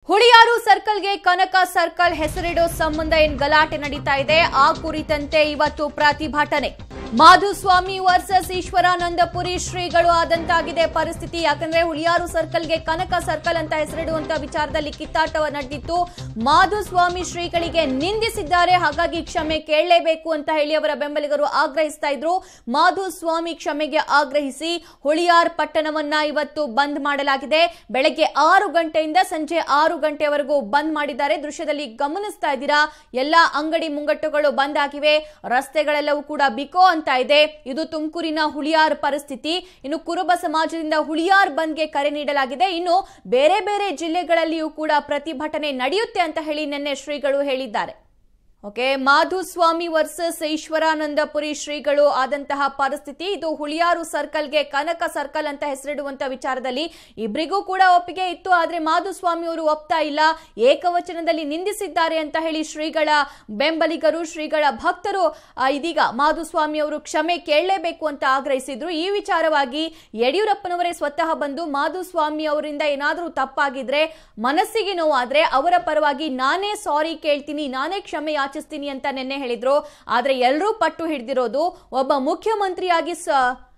ಹುಳಿಯಾರು ಸರ್ಕಲ್ಗೆ ಕನಕ circle ಹೆಸರಿಡೋ ಸಂಬಂಧ ಏನ್ ಗಲಾಟೆ ನಡೀತಾ ಇದೆ ಆ ಕುರಿತಂತೆ ಇವತ್ತು ಪ್ರತಿಭಟನೆ ಮಾಧುಸ್ವಾಮಿ ವರ್ಸಸ್ ಈಶ್ವರಾನಂದಪುರಿ ಶ್ರೀಗಳು ಆದಂತಾಗಿದೆ ಪರಿಸ್ಥಿತಿ ಯಾಕಂದ್ರೆ ಹುಳಿಯಾರು ಸರ್ಕಲ್ಗೆ ಕನಕ ಸರ್ಕಲ್ ಅಂತ ಹೆಸರಿಡುವಂತ ವಿಚಾರದಲ್ಲಿ ಕಿತ್ತಾಟ ನಡೆದಿತ್ತು ಮಾಧುಸ್ವಾಮಿ ಶ್ರೀಗಳಿಗೆ ನಿಂದಿಸಿದ್ದಾರೆ ಹಾಗಾಗಿ ಕ್ಷಮೆ ಕೇಳಲೇಬೇಕು ಅಂತ ಹೇಳಿ ಅವರ ಬೆಂಬಲಿಗರು ಆಗ್ರಹಿಸ್ತಾ ಇದ್ರು ಮಾಧುಸ್ವಾಮಿ ಕ್ಷಮೆಗೆ ಆಗ್ರಹಿಸಿ ಹುಳಿಯಾರ್ ಪಟ್ಟಣವನ್ನ ಇವತ್ತು ಬಂದ್ ಮಾಡಲಾಗಿದೆ ಬೆಳಗ್ಗೆ ಆರು ಗಂಟೆಯಿಂದ ಸಂಜೆ ಆರು ಗಂಟೆವರೆಗೂ ಬಂದ್ ಮಾಡಿದ್ದಾರೆ ದೃಶ್ಯದಲ್ಲಿ ಗಮನಿಸ್ತಾ ಇದ್ದೀರಾ ಎಲ್ಲಾ ಅಂಗಡಿ ಮುಂಗಟ್ಟುಗಳು ಬಂದ್ ಆಗಿವೆ ರಸ್ತೆಗಳೆಲ್ಲವೂ ಕೂಡ ಬಿಕೋ ಅಂತ ಇದೆ ಇದು ತುಮಕೂರಿನ ಹುಳಿಯಾರ್ ಪರಿಸ್ಥಿತಿ ಇನ್ನು ಕುರುಬ ಸಮಾಜದಿಂದ ಹುಳಿಯಾರ್ ಬಂದ್ಗೆ ಕರೆ ನೀಡಲಾಗಿದೆ ಇನ್ನು ಬೇರೆ ಬೇರೆ ಜಿಲ್ಲೆಗಳಲ್ಲಿಯೂ ಕೂಡ ಪ್ರತಿಭಟನೆ ನಡೆಯುತ್ತೆ ಅಂತ ಹೇಳಿ ನಿನ್ನೆ ಶ್ರೀಗಳು ಹೇಳಿದ್ದಾರೆ ಓಕೆ ಮಾಧುಸ್ವಾಮಿ ವರ್ಸಸ್ ಈಶ್ವರಾನಂದಪುರಿ ಶ್ರೀಗಳು ಆದಂತಹ ಪರಿಸ್ಥಿತಿ ಇದು ಹುಳಿಯಾರು ಸರ್ಕಲ್ಗೆ ಕನಕ ಸರ್ಕಲ್ ಅಂತ ಹೆಸರಿಡುವಂತ ವಿಚಾರದಲ್ಲಿ ಇಬ್ಬರಿಗೂ ಕೂಡ ಒಪ್ಪಿಗೆ ಇತ್ತು ಆದ್ರೆ ಮಾಧುಸ್ವಾಮಿ ಅವರು ಒಪ್ತಾ ಇಲ್ಲ ಏಕವಚನದಲ್ಲಿ ನಿಂದಿಸಿದ್ದಾರೆ ಅಂತ ಹೇಳಿ ಶ್ರೀಗಳ ಬೆಂಬಲಿಗರು ಶ್ರೀಗಳ ಭಕ್ತರು ಆ, ಇದೀಗ ಮಾಧುಸ್ವಾಮಿ ಅವರು ಕ್ಷಮೆ ಕೇಳಲೇಬೇಕು ಅಂತ ಆಗ್ರಹಿಸಿದ್ರು ಈ ವಿಚಾರವಾಗಿ ಯಡಿಯೂರಪ್ಪನವರೇ ಸ್ವತಃ ಬಂದು ಮಾಧುಸ್ವಾಮಿ ಅವರಿಂದ ಏನಾದರೂ ತಪ್ಪಾಗಿದ್ರೆ ಮನಸ್ಸಿಗೆ ನೋವಾದ್ರೆ ಅವರ ಪರವಾಗಿ ನಾನೇ ಸಾರಿ ಕೇಳ್ತೀನಿ ನಾನೇ ಕ್ಷಮೆ ಯಾಚಿಸ್ತೀನಿ ಅಂತ ನಿನ್ನೆ ಹೇಳಿದ್ರು ಆದ್ರೆ ಎಲ್ಲರೂ ಪಟ್ಟು ಹಿಡಿದಿರೋದು ಒಬ್ಬ ಮುಖ್ಯಮಂತ್ರಿಯಾಗಿ ಸ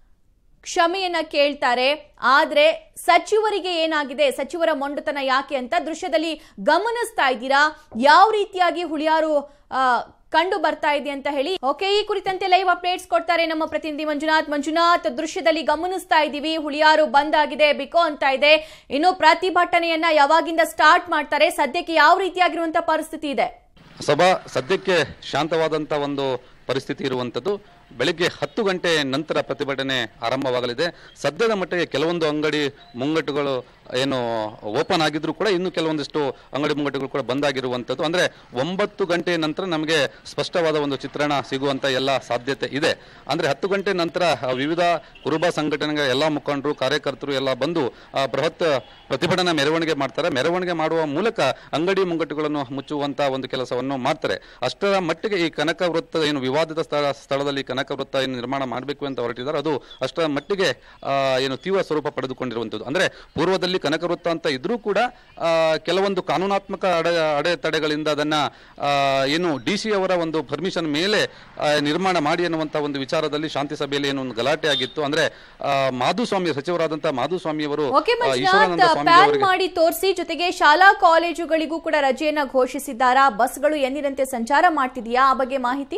ಕ್ಷಮೆಯನ್ನ ಕೇಳ್ತಾರೆ ಆದ್ರೆ ಸಚಿವರಿಗೆ ಏನಾಗಿದೆ ಸಚಿವರ ಮೊಂಡುತನ ಯಾಕೆ ಅಂತ ದೃಶ್ಯದಲ್ಲಿ ಗಮನಿಸ್ತಾ ಇದ್ದೀರಾ ಯಾವ ರೀತಿಯಾಗಿ ಹುಳಿಯಾರು ಆ, ಕಂಡು ಬರ್ತಾ ಇದೆ ಅಂತ ಹೇಳಿ ಓಕೆ ಈ ಕುರಿತಂತೆ ಲೈವ್ ಅಪ್ಡೇಟ್ಸ್ ಕೊಡ್ತಾರೆ ನಮ್ಮ ಪ್ರತಿನಿಧಿ ಮಂಜುನಾಥ್ ಮಂಜುನಾಥ್ ದೃಶ್ಯದಲ್ಲಿ ಗಮನಿಸ್ತಾ ಇದ್ದೀವಿ ಹುಳಿಯಾರು ಬಂದ್ ಆಗಿದೆ ಬಿಕೋ ಅಂತ ಇದೆ ಇನ್ನು ಪ್ರತಿಭಟನೆಯನ್ನ ಯಾವಾಗಿಂದ ಸ್ಟಾರ್ಟ್ ಮಾಡ್ತಾರೆ ಸದ್ಯಕ್ಕೆ ಯಾವ ರೀತಿಯಾಗಿರುವಂತ ಪರಿಸ್ಥಿತಿ ಇದೆ ಸಭಾ ಸದ್ಯಕ್ಕೆ ಶಾಂತವಾದಂಥ ಒಂದು ಪರಿಸ್ಥಿತಿ ಇರುವಂಥದ್ದು ಬೆಳಿಗ್ಗೆ ಹತ್ತು ಗಂಟೆ ನಂತರ ಪ್ರತಿಭಟನೆ ಆರಂಭವಾಗಲಿದೆ ಸದ್ಯದ ಮಟ್ಟಿಗೆ ಕೆಲವೊಂದು ಅಂಗಡಿ ಮುಂಗಟ್ಟುಗಳು ಏನು ಓಪನ್ ಆಗಿದ್ರು ಕೂಡ ಇನ್ನು ಕೆಲವೊಂದಿಷ್ಟು ಅಂಗಡಿ ಮುಂಗಟ್ಟುಗಳು ಕೂಡ ಬಂದಾಗಿರುವಂಥದ್ದು ಅಂದರೆ ಒಂಬತ್ತು ಗಂಟೆ ನಂತರ ನಮಗೆ ಸ್ಪಷ್ಟವಾದ ಒಂದು ಚಿತ್ರಣ ಸಿಗುವಂಥ ಎಲ್ಲ ಸಾಧ್ಯತೆ ಇದೆ ಅಂದರೆ ಹತ್ತು ಗಂಟೆ ನಂತರ ಆ, ವಿವಿಧ ಕುರುಬ ಸಂಘಟನೆಗಳ ಎಲ್ಲ ಮುಖಂಡರು ಕಾರ್ಯಕರ್ತರು ಎಲ್ಲ ಬಂದು ಆ, ಬೃಹತ್ ಪ್ರತಿಭಟನಾ ಮೆರವಣಿಗೆ ಮಾಡ್ತಾರೆ ಮೆರವಣಿಗೆ ಮಾಡುವ ಮೂಲಕ ಅಂಗಡಿ ಮುಂಗಟ್ಟುಗಳನ್ನು ಮುಚ್ಚುವಂತ ಒಂದು ಕೆಲಸವನ್ನು ಮಾಡ್ತಾರೆ ಅಷ್ಟರ ಮಟ್ಟಿಗೆ ಈ ಕನಕ ವೃತ್ತ ಏನು ವಿವಾದಿತ ಸ್ಥಳ ಸ್ಥಳದಲ್ಲಿ ಕನಕ ವೃತ್ತ ಏನು ನಿರ್ಮಾಣ ಮಾಡಬೇಕು ಅಂತ ಹೊರಟಿದ್ದಾರೆ ಅದು ಅಷ್ಟರ ಮಟ್ಟಿಗೆ ಆ, ಏನು ತೀವ್ರ ಸ್ವರೂಪ ಪಡೆದುಕೊಂಡಿರುವಂಥದ್ದು ಅಂದ್ರೆ ಪೂರ್ವದಲ್ಲಿ ಕನಕ ವೃತ್ತ ಅಂತ ಇದ್ರೂ ಕೂಡ ಆ, ಕೆಲವೊಂದು ಕಾನೂನಾತ್ಮಕ ಅಡೆ ಅಡೆತಡೆಗಳಿಂದ ಅದನ್ನ ಆ, ಏನು ಡಿ ಸಿ ಅವರ ಒಂದು ಪರ್ಮಿಷನ್ ಮೇಲೆ ಆ, ನಿರ್ಮಾಣ ಮಾಡಿ ಅನ್ನುವಂಥ ಒಂದು ವಿಚಾರದಲ್ಲಿ ಶಾಂತಿ ಸಭೆಯಲ್ಲಿ ಏನು ಒಂದು ಗಲಾಟೆ ಆಗಿತ್ತು ಅಂದ್ರೆ ಆ, ಮಾಧುಸ್ವಾಮಿ ಸಚಿವರಾದಂತಹ ಮಾಧುಸ್ವಾಮಿ ಅವರು ಓಕೆ ಆ, ಮಂಜುನಾಥ್ ಈಶ್ವರಾನಂದ ಸ್ವಾಮಿ ಪ್ಯಾನ್ ಅವರಿಗೆ ಮಾಡಿ ತೋರಿಸಿ ಜೊತೆಗೆ ಶಾಲಾ ಕಾಲೇಜುಗಳಿಗೂ ಕೂಡ ರಜೆಯನ್ನ ಘೋಷಿಸಿದ್ದಾರಾ ಬಸ್ಗಳು ಎಂದಿನಂತೆ ಸಂಚಾರ ಮಾಡ್ತಿದೆಯಾ ಆ ಬಗ್ಗೆ ಮಾಹಿತಿ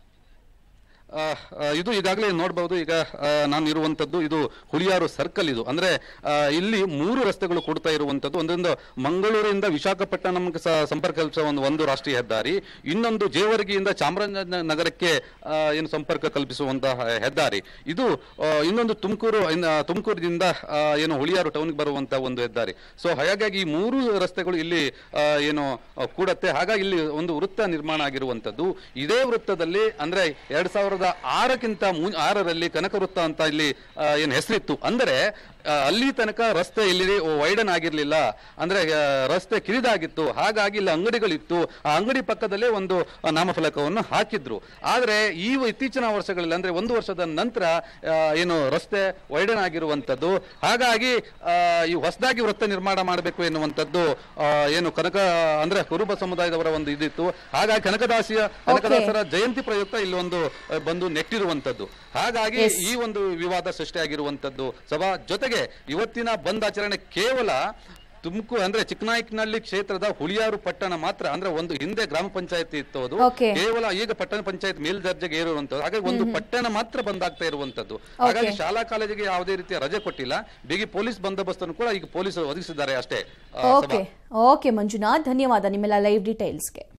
ಆ, ಆ, ಇದು ಈಗಾಗಲೇ ನೋಡಬಹುದು ಈಗ ಆ, ನಾನು ಇರುವಂತದ್ದು ಇದು ಹುಳಿಯಾರು ಸರ್ಕಲ್ ಇದು ಅಂದ್ರೆ ಆ, ಇಲ್ಲಿ ಮೂರು ರಸ್ತೆಗಳು ಕೊಡ್ತಾ ಇರುವಂತದ್ದು ಒಂದೊಂದು ಮಂಗಳೂರಿಂದ ವಿಶಾಖಪಟ್ಟಣಂಗೆ ಸ- ಸಂಪರ್ಕ ಕಲ್ಪಿಸುವ ಒಂದು ಒಂದು ರಾಷ್ಟ್ರೀಯ ಹೆದ್ದಾರಿ ಇನ್ನೊಂದು ಜೇವರ್ಗಿಯಿಂದ ಚಾಮರಾಜನಗರಕ್ಕೆ ಆ, ಏನು ಸಂಪರ್ಕ ಕಲ್ಪಿಸುವಂತಹ ಹೆದ್ದಾರಿ ಇದು ಆ, ಇನ್ನೊಂದು ತುಮಕೂರು ಇನ್ನ- ತುಮಕೂರಿನಿಂದ ಆ, ಏನು ಹುಳಿಯಾರು ಟೌನ್ಗೆ ಬರುವಂತ ಒಂದು ಹೆದ್ದಾರಿ ಸೊ ಹಾಗಾಗಿ ಈ ಮೂರು ರಸ್ತೆಗಳು ಇಲ್ಲಿ ಆ, ಏನು ಆ, ಕೂಡತ್ತೆ ಹಾಗಾಗಿ ಇಲ್ಲಿ ಒಂದು ವೃತ್ತ ನಿರ್ಮಾಣ ಆಗಿರುವಂತದ್ದು ಇದೇ ವೃತ್ತದಲ್ಲಿ ಅಂದ್ರೆ ಎರಡ್ ಸಾವಿರದ ಆರಕ್ಕಿಂತ ಮು ಆರರಲ್ಲಿ ಕನಕ ವೃತ್ತ ಅಂತ ಇಲ್ಲಿ ಆ, ಏನು ಹೆಸರಿತ್ತು ಅಂದರೆ ಆ, ಅಲ್ಲಿ ತನಕ ರಸ್ತೆ ಇಲ್ಲಿ ವೈಡನ್ ಆಗಿರ್ಲಿಲ್ಲ ಅಂದ್ರೆ ಆ, ರಸ್ತೆ ಕಿರಿದಾಗಿತ್ತು ಹಾಗಾಗಿ ಇಲ್ಲಿ ಅಂಗಡಿಗಳಿತ್ತು ಆ ಅಂಗಡಿ ಪಕ್ಕದಲ್ಲೇ ಒಂದು ಆ, ನಾಮಫಲಕವನ್ನು ಹಾಕಿದ್ರು ಆದ್ರೆ ಈ ಇತ್ತೀಚಿನ ವರ್ಷಗಳಲ್ಲಿ ಅಂದ್ರೆ ಒಂದು ವರ್ಷದ ನಂತರ ಆ, ಏನು ರಸ್ತೆ ವೈಡನ್ ಆಗಿರುವಂತದ್ದು ಹಾಗಾಗಿ ಆ, ಈ ಹೊಸದಾಗಿ ವೃತ್ತ ನಿರ್ಮಾಣ ಮಾಡಬೇಕು ಎನ್ನುವಂಥದ್ದು ಆ, ಏನು ಕನಕ ಅಂದ್ರೆ ಕುರುಬ ಸಮುದಾಯದವರ ಒಂದು ಇದಿತ್ತು ಹಾಗಾಗಿ ಕನಕದಾಸಿಯ ಕನಕದಾಸರ ಜಯಂತಿ ಪ್ರಯುಕ್ತ ಇಲ್ಲಿ ಒಂದು ಆ, ಬಂದು ನೆಟ್ಟಿರುವಂತದ್ದು ಹಾಗಾಗಿ Yes. ಈ ಒಂದು ವಿವಾದ ಸೃಷ್ಟಿಯಾಗಿರುವಂತದ್ದು ಸಭಾ ಜೊತೆಗೆ ಇವತ್ತಿನ ಬಂದ್ ಆಚರಣೆ ಕೇವಲ ತುಮಕೂರು ಅಂದ್ರೆ ಚಿಕ್ಕನಾಯಕನಹಳ್ಳಿ ಕ್ಷೇತ್ರದ ಹುಳಿಯಾರು ಪಟ್ಟಣ ಮಾತ್ರ ಅಂದ್ರೆ ಒಂದು ಹಿಂದೆ ಗ್ರಾಮ ಪಂಚಾಯತಿ ಇತ್ತು ಅದು Okay. ಕೇವಲ ಈಗ ಪಟ್ಟಣ ಪಂಚಾಯತ್ ಮೇಲ್ದರ್ಜೆಗೆ ಏರಿರುವಂತದ್ದು ಹಾಗಾಗಿ ಒಂದು ಪಟ್ಟಣ ಮಾತ್ರ ಬಂದಾಗ್ತಾ ಇರುವಂತದ್ದು ಹಾಗಾಗಿ Okay. ಶಾಲಾ ಕಾಲೇಜಿಗೆ ಯಾವುದೇ ರೀತಿಯ ರಜೆ ಕೊಟ್ಟಿಲ್ಲ ಬಿಗಿ ಪೊಲೀಸ್ ಬಂದೋಬಸ್ತನ್ನು ಕೂಡ ಈಗ ಪೊಲೀಸರು ಒದಗಿಸಿದ್ದಾರೆ ಅಷ್ಟೇ ಆ, ಸಭಾ. ಓಕೆ ಓಕೆ ಮಂಜುನಾಥ್ ಧನ್ಯವಾದ ನಿಮ್ಮೆಲ್ಲ ಲೈವ್ ಡೀಟೇಲ್ಸ್ಗೆ